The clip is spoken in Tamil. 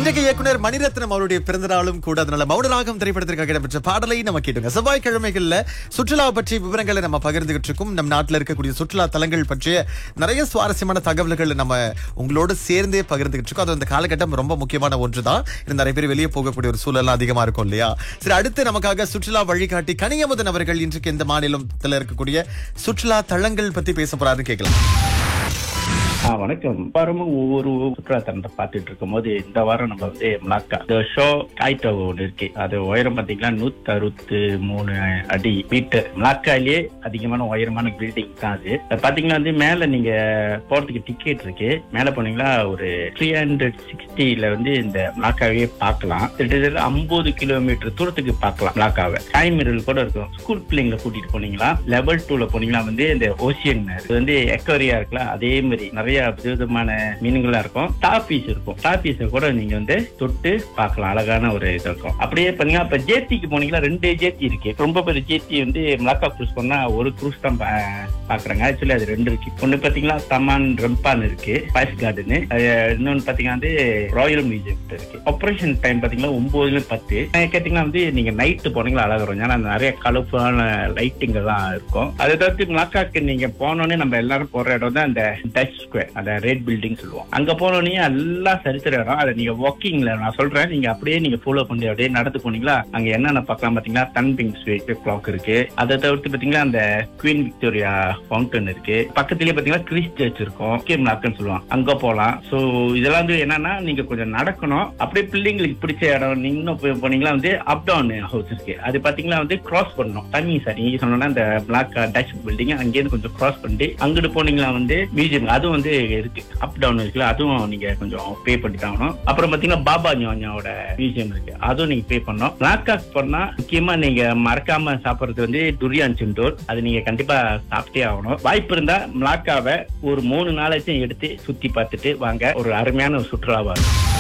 இன்றைக்கு இயக்குனர் மணிரத்னம் அவருடைய பிறந்த நாளும் கூட அதனால மௌனராகம் திரைப்படத்திற்காக இடம்பெற்ற பாடலை நம்ம கேட்டுங்க செவ்வாய்க்கிழமைகள்ல சுற்றுலா பற்றிய விவரங்களை நம்ம பகிர்ந்துகிட்டு இருக்கோம் நம் நாட்டில் இருக்கக்கூடிய சுற்றுலா தலங்கள் பற்றிய நிறைய சுவாரஸ்யமான தகவல்களை நம்ம உங்களோட சேர்ந்தே பகிர்ந்துகிட்டு இருக்கோம் அது அந்த காலகட்டம் ரொம்ப முக்கியமான ஒன்றுதான் இது நிறைய பேர் வெளியே போகக்கூடிய ஒரு சூழல் அதிகமா இருக்கும் இல்லையா சரி அடுத்து நமக்காக சுற்றுலா வழிகாட்டி கனியமுதன் அவர்கள் இன்றைக்கு இந்த மாநிலத்தில் இருக்கக்கூடிய சுற்றுலா தலங்கள் பத்தி பேச போறாருன்னு கேட்கலாம் ஆ வணக்கம் வாரமும் ஒவ்வொரு சுற்றுலா தலத்தை பார்த்துட்டு இருக்கும் போது இந்த வாரம் நம்ம வந்து மலாக்கா இந்த ஷோ காய்டோ ஒன்று இருக்கு அது உயரம் பாத்தீங்கன்னா நூத்தி அறுபத்தி மூணு அடி மீட்டர் மலாக்காலேயே அதிகமான உயரமான பில்டிங் தான் அது அது பாத்தீங்கன்னா வந்து மேல நீங்க போறதுக்கு டிக்கெட் இருக்கு மேல போனீங்கன்னா ஒரு த்ரீ ஹண்ட்ரட் சிக்ஸ்டில வந்து இந்த மலாக்காவையே பார்க்கலாம் கிட்டத்தட்ட ஐம்பது கிலோமீட்டர் தூரத்துக்கு பார்க்கலாம் மலாக்காவை காய்மீரல் கூட இருக்கும் ஸ்கூல் பிள்ளைங்களை கூட்டிட்டு போனீங்களா லெவல் டூல போனீங்கன்னா வந்து இந்த ஓசியன் இது வந்து எக்கோரியா இருக்குல்ல அதே மாதிரி நிறைய விதவிதமான மீன்களா இருக்கும் டாபீஸ் இருக்கும் டாபீஸை கூட நீங்க வந்து தொட்டு பார்க்கலாம் அழகான ஒரு இது இருக்கும் அப்படியே பாத்தீங்கன்னா இப்ப ஜேத்திக்கு போனீங்கன்னா ரெண்டு ஜேத்தி இருக்கு ரொம்ப பெரிய ஜேத்தி வந்து மலாக்கா க்ரூஸ் பண்ணா ஒரு க்ரூஸ் தான் பா- பாக்குறாங்க ஆக்சுவலி அது ரெண்டு இருக்கு ஒண்ணு பாத்தீங்கன்னா தமான் ரம்பான் இருக்கு ஸ்பைஸ் கார்டன் இன்னொன்னு பாத்தீங்கன்னா வந்து ராயல் மியூசியம் இருக்கு ஆபரேஷன் டைம் பாத்தீங்கன்னா ஒன்பதுல பத்து அஹ் கேட்டீங்கன்னா வந்து நீங்க நைட்டு போனீங்களா அழகா இருக்கும் ஏன்னா நிறைய கலர்ஃபுல்லான லைட்டிங் எல்லாம் இருக்கும் அதை தவிர்த்து மலாக்காக்கு நீங்க போனோடனே நம்ம எல்லாரும் போற இடம் தான் அந்த டச் ஸ்கொயர் அந்த ரெட் பில்டிங் சொல்லுவோம் அங்க போனோடனே எல்லாம் சரித்திர இடம் அதை நீங்க வாக்கிங்ல நான் சொல்றேன் நீங்க அப்படியே நீங்க ஃபாலோ பண்ணி அப்படியே நடந்து போனீங்களா அங்க என்னென்ன பார்க்கலாம் பாத்தீங்கன்னா தன்பிங் ஸ்வீட் கிளாக் இருக்கு அதை தவிர்த்து பாத்தீங்கன்னா அந்த குவீன் விக்டோரியா ஃபவுண்டன் இருக்கு பக்கத்துலயே பாத்தீங்கன்னா கிறிஸ் சர்ச் இருக்கும் கேம் நாக்குன்னு சொல்லுவாங்க அங்க போலாம் சோ இதெல்லாம் வந்து என்னன்னா நீங்க கொஞ்சம் நடக்கணும் அப்படியே பிள்ளைங்களுக்கு பிடிச்ச இடம் நீங்க இன்னும் போய் போனீங்கன்னா வந்து அப் டவுன் ஹவுஸ் இருக்கு அது பாத்தீங்கன்னா வந்து கிராஸ் பண்ணணும் தண்ணி சார் நீங்க சொன்னா இந்த பிளாக் டச் பில்டிங் அங்கேயிருந்து கொஞ்சம் கிராஸ் பண்ணிட்டு அங்கிட்டு போனீங்களா வந்து மியூசியம் அதுவும் வந்து இருக்கு அப் டவுன் இருக்குல்ல அதுவும் நீங்க கொஞ்சம் பே பண்ணி ஆகணும் அப்புறம் பாத்தீங்கன்னா பாபா ஞானியாவோட மியூசியம் இருக்கு அதுவும் நீங்க பே பண்ணணும் பிளாக்காக் போனா முக்கியமா நீங்க மறக்காம சாப்பிடுறது வந்து துரியான் சிண்டோர் அது நீங்க கண்டிப்பா சாப்பிட்டே ஆகணும் வாய்ப்பு இருந்தா மலாக்காவை ஒரு மூணு நாளாச்சும் எடுத்து சுத்தி பார்த்துட்டு வாங்க ஒரு அருமையான ஒரு சுற்றுலாவா இருக்கும்